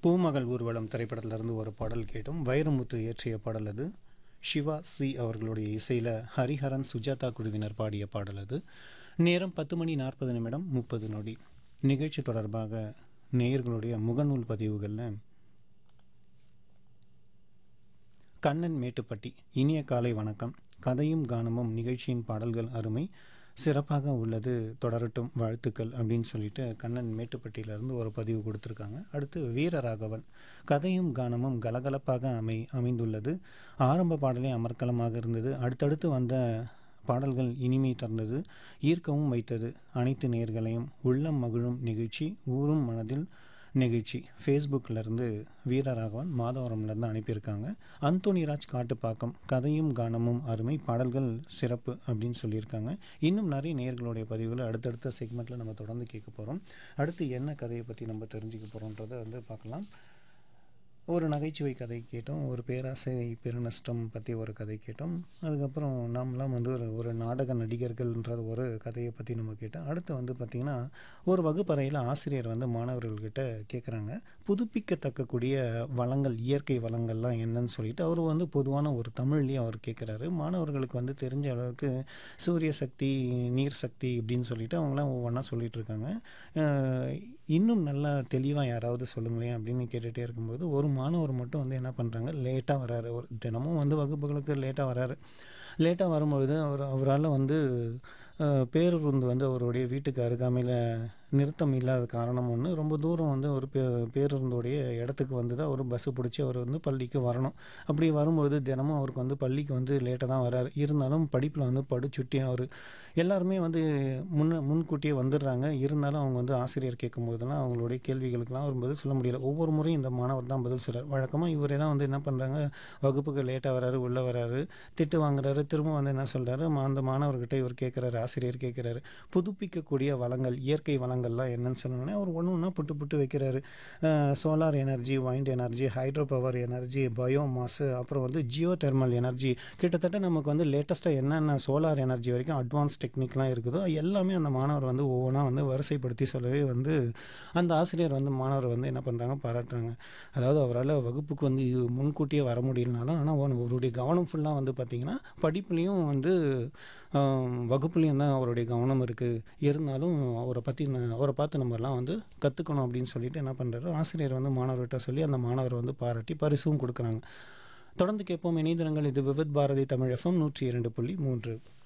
பூமகள் ஊர்வலம் திரைப்படத்திலிருந்து ஒரு பாடல் கேட்டோம் வைரமுத்து இயற்றிய பாடல் அது சிவா சி அவர்களுடைய இசையில் ஹரிஹரன் சுஜாதா குழுவினர் பாடிய பாடல் அது நேரம் பத்து மணி நாற்பது நிமிடம் முப்பது நொடி நிகழ்ச்சி தொடர்பாக நேயர்களுடைய முகநூல் பதிவுகளில் கண்ணன் மேட்டுப்பட்டி இனிய காலை வணக்கம் கதையும் கானமும் நிகழ்ச்சியின் பாடல்கள் அருமை சிறப்பாக உள்ளது தொடரட்டும் வாழ்த்துக்கள் அப்படின்னு சொல்லிட்டு கண்ணன் மேட்டுப்பட்டியிலேருந்து ஒரு பதிவு கொடுத்துருக்காங்க அடுத்து வீரராகவன் கதையும் கானமும் கலகலப்பாக அமை அமைந்துள்ளது ஆரம்ப பாடலே அமர்க்கலமாக இருந்தது அடுத்தடுத்து வந்த பாடல்கள் இனிமை தந்தது ஈர்க்கவும் வைத்தது அனைத்து நேர்களையும் உள்ளம் மகிழும் நிகழ்ச்சி ஊரும் மனதில் நிகழ்ச்சி ஃபேஸ்புக்கிலேருந்து வீரராகவன் மாதவரம்லேருந்து அனுப்பியிருக்காங்க அந்தோனிராஜ் காட்டுப்பாக்கம் கதையும் கானமும் அருமை பாடல்கள் சிறப்பு அப்படின்னு சொல்லியிருக்காங்க இன்னும் நிறைய நேர்களுடைய பதிவுகளை அடுத்தடுத்த செக்மெண்ட்டில் நம்ம தொடர்ந்து கேட்க போகிறோம் அடுத்து என்ன கதையை பற்றி நம்ம தெரிஞ்சுக்க போகிறோன்றதை வந்து பார்க்கலாம் ஒரு நகைச்சுவை கதை கேட்டோம் ஒரு பேராசை பெருநஷ்டம் பற்றி ஒரு கதை கேட்டோம் அதுக்கப்புறம் நாமெல்லாம் வந்து ஒரு ஒரு நாடக நடிகர்கள்ன்றது ஒரு கதையை பற்றி நம்ம கேட்டோம் அடுத்து வந்து பார்த்திங்கன்னா ஒரு வகுப்பறையில் ஆசிரியர் வந்து மாணவர்கள்கிட்ட கேட்குறாங்க புதுப்பிக்கத்தக்கக்கூடிய வளங்கள் இயற்கை வளங்கள்லாம் என்னன்னு சொல்லிட்டு அவர் வந்து பொதுவான ஒரு தமிழ்லேயே அவர் கேட்குறாரு மாணவர்களுக்கு வந்து தெரிஞ்ச அளவுக்கு சூரிய சக்தி நீர் சக்தி இப்படின்னு சொல்லிட்டு அவங்களாம் ஒவ்வொன்றா சொல்லிட்டு இருக்காங்க அஹ் இன்னும் நல்லா தெளிவாக யாராவது சொல்லுங்களேன் அப்படின்னு கேட்டுகிட்டே இருக்கும்போது ஒரு மாணவர் மட்டும் வந்து என்ன பண்ணுறாங்க லேட்டாக வராரு ஒரு தினமும் வந்து வகுப்புகளுக்கு லேட்டாக வராரு லேட்டாக வரும்பொழுது அவர் அவரால் வந்து அஹ், பேருந்து வந்து அவருடைய வீட்டுக்கு அருகாமையில் நிறுத்தம் இல்லாத காரணம் ஒன்று ரொம்ப தூரம் வந்து ஒரு பே பேருந்துடைய இடத்துக்கு வந்து தான் அவர் பஸ்ஸு பிடிச்சி அவர் வந்து பள்ளிக்கு வரணும் அப்படி வரும்பொழுது தினமும் அவருக்கு வந்து பள்ளிக்கு வந்து லேட்டாக தான் வராரு இருந்தாலும் படிப்பில் வந்து படிச்சுட்டி அவர் எல்லாருமே வந்து முன்ன முன்கூட்டியே வந்துடுறாங்க இருந்தாலும் அவங்க வந்து ஆசிரியர் கேட்கும்போதெல்லாம் அவங்களுடைய கேள்விகளுக்கெல்லாம் அவர் பதில் சொல்ல முடியல ஒவ்வொரு முறையும் இந்த மாணவர் தான் பதில் சொல்கிறார் வழக்கமாக இவரே தான் வந்து என்ன பண்ணுறாங்க வகுப்புக்கு லேட்டாக வராரு உள்ளே வராரு திட்டு வாங்குறாரு திரும்ப வந்து என்ன சொல்கிறாரு அந்த மாணவர்கிட்ட இவர் கேட்குறாரு ஆசிரியர் கேட்குறாரு புதுப்பிக்கக்கூடிய வளங்கள் இயற்கை வளங்கள்லாம் என்னன்னு சொன்னோன்னே அவர் ஒன்று ஒன்றா புட்டு புட்டு வைக்கிறாரு solar energy wind energy hydro power energy biomass அப்புறம் வந்து ஜியோ தெர்மல் எனர்ஜி கிட்டத்தட்ட நமக்கு வந்து லேட்டஸ்ட்டாக என்னென்ன சோலார் எனர்ஜி வரைக்கும் அட்வான்ஸ் டெக்னிக்லாம் இருக்குதோ எல்லாமே அந்த மாணவர் வந்து ஒவ்வொன்றா வந்து வரிசைப்படுத்தி சொல்லவே வந்து அந்த ஆசிரியர் வந்து மாணவர் வந்து என்ன பண்ணுறாங்க பாராட்டுறாங்க அதாவது அவரால் வகுப்புக்கு வந்து இது முன்கூட்டியே வர முடியலனாலும் ஆனால் அவருடைய கவனம் ஃபுல்லாக வந்து பார்த்திங்கன்னா படிப்புலேயும் வந்து ஆம், வகுப்புலேயும் தான் அவருடைய கவனம் இருக்குது இருந்தாலும் அவரை பற்றி அவரை பார்த்து நம்மலாம் வந்து கற்றுக்கணும் அப்படின்னு சொல்லிட்டு என்ன பண்ணுறாரு ஆசிரியர் வந்து மாணவர்கிட்ட சொல்லி அந்த மாணவரை வந்து பாராட்டி பரிசும் கொடுக்குறாங்க தொடர்ந்து கேட்போம் இணையதளங்கள் இது விவித் பாரதி தமிழ் எஃப்எம் நூற்றி இரண்டு புள்ளி மூன்று